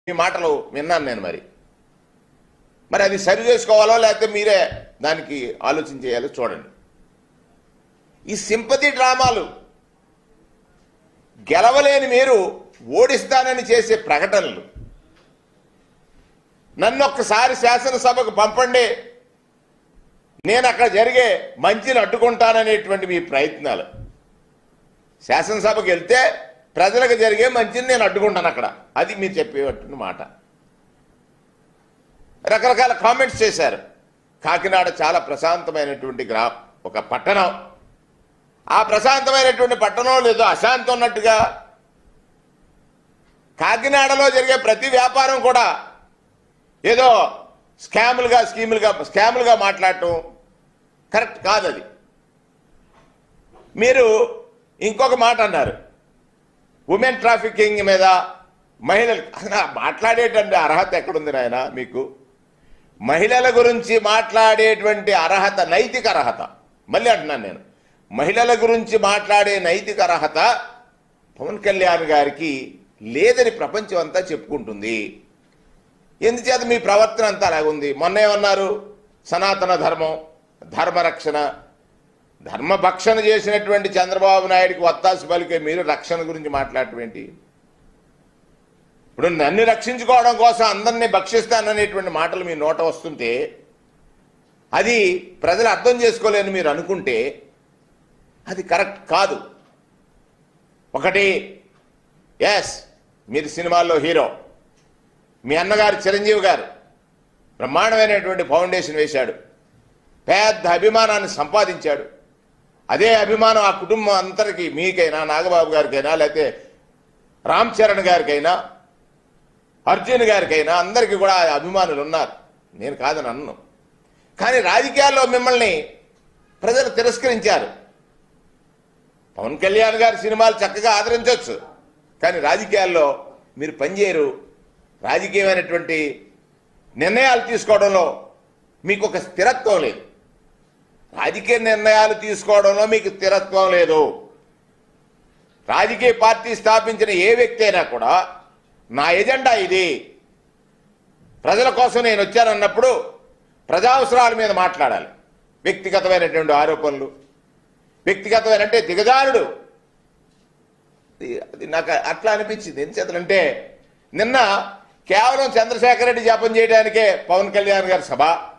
మీ మాటలు విన్నాను నేను మరి మరి అది సరి చేసుకోవాలో లేకపోతే మీరే దానికి ఆలోచన చేయాలో చూడండి ఈ సింపతి డ్రామాలు గెలవలేని మీరు ఓడిస్తానని చేసే ప్రకటనలు నన్ను ఒక్కసారి శాసనసభకు పంపండి నేను అక్కడ జరిగే మంచిని అడ్డుకుంటాననేటువంటి మీ ప్రయత్నాలు శాసనసభకు వెళ్తే ప్రజలకు జరిగే మంచిని నేను అడ్డుకుంటాను అక్కడ అది మీరు చెప్పేటువంటి మాట రకరకాల కామెంట్స్ చేశారు కాకినాడ చాలా ప్రశాంతమైనటువంటి గ్రా ఒక పట్టణం ఆ ప్రశాంతమైనటువంటి పట్టణంలో ఏదో అశాంతి ఉన్నట్టుగా కాకినాడలో జరిగే ప్రతి వ్యాపారం కూడా ఏదో స్కాములుగా స్కీములుగా స్కాములుగా మాట్లాడటం కరెక్ట్ కాదు అది మీరు ఇంకొక మాట అన్నారు ఉమెన్ ట్రాఫికింగ్ మీద మహిళలు అసలు ఆ మాట్లాడేటువంటి అర్హత ఎక్కడుంది నాయన మీకు మహిళల గురించి మాట్లాడేటువంటి అర్హత నైతిక అర్హత మళ్ళీ అంటున్నాను నేను మహిళల గురించి మాట్లాడే నైతిక అర్హత పవన్ కళ్యాణ్ గారికి లేదని ప్రపంచం అంతా చెప్పుకుంటుంది ఎందుచేత మీ ప్రవర్తన అంతా అలాగుంది మొన్న ఏమన్నారు సనాతన ధర్మం ధర్మరక్షణ ధర్మభక్షణ చేసినటువంటి చంద్రబాబు నాయుడికి వత్తాసు పలికే మీరు రక్షణ గురించి మాట్లాడటం ఏంటి ఇప్పుడు నన్ను రక్షించుకోవడం కోసం అందరినీ భక్షిస్తాననేటువంటి మాటలు మీ నోట వస్తుంటే అది ప్రజలు అర్థం చేసుకోలేని మీరు అనుకుంటే అది కరెక్ట్ కాదు ఒకటి ఎస్ మీరు సినిమాల్లో హీరో మీ అన్నగారు చిరంజీవి గారు బ్రహ్మాండమైనటువంటి ఫౌండేషన్ వేశాడు పెద్ద అభిమానాన్ని సంపాదించాడు అదే అభిమానం ఆ కుటుంబం అంతరికి మీకైనా నాగబాబు గారికైనా లేకపోతే రామ్ చరణ్ గారికైనా అర్జున్ గారికైనా అందరికీ కూడా ఆ అభిమానులు ఉన్నారు నేను కాదని అన్ను కానీ రాజకీయాల్లో మిమ్మల్ని ప్రజలు తిరస్కరించారు పవన్ కళ్యాణ్ గారి సినిమాలు చక్కగా ఆదరించవచ్చు కానీ రాజకీయాల్లో మీరు పనిచేయరు రాజకీయమైనటువంటి నిర్ణయాలు తీసుకోవడంలో మీకు ఒక స్థిరత్వం లేదు రాజకీయ నిర్ణయాలు తీసుకోవడంలో మీకు స్థిరత్వం లేదు రాజకీయ పార్టీ స్థాపించిన ఏ వ్యక్తి అయినా కూడా నా ఎజెండా ఇది ప్రజల కోసం నేను వచ్చానన్నప్పుడు ప్రజావసరాల మీద మాట్లాడాలి వ్యక్తిగతమైనటువంటి ఆరోపణలు వ్యక్తిగతమైన అంటే దిగజారుడు ఇది- అది నాకు అట్లా అనిపించింది ఎందుచేతంటే నిన్న కేవలం చంద్రశేఖర్ రెడ్డి జపం చేయడానికే పవన్ కళ్యాణ్ గారి సభ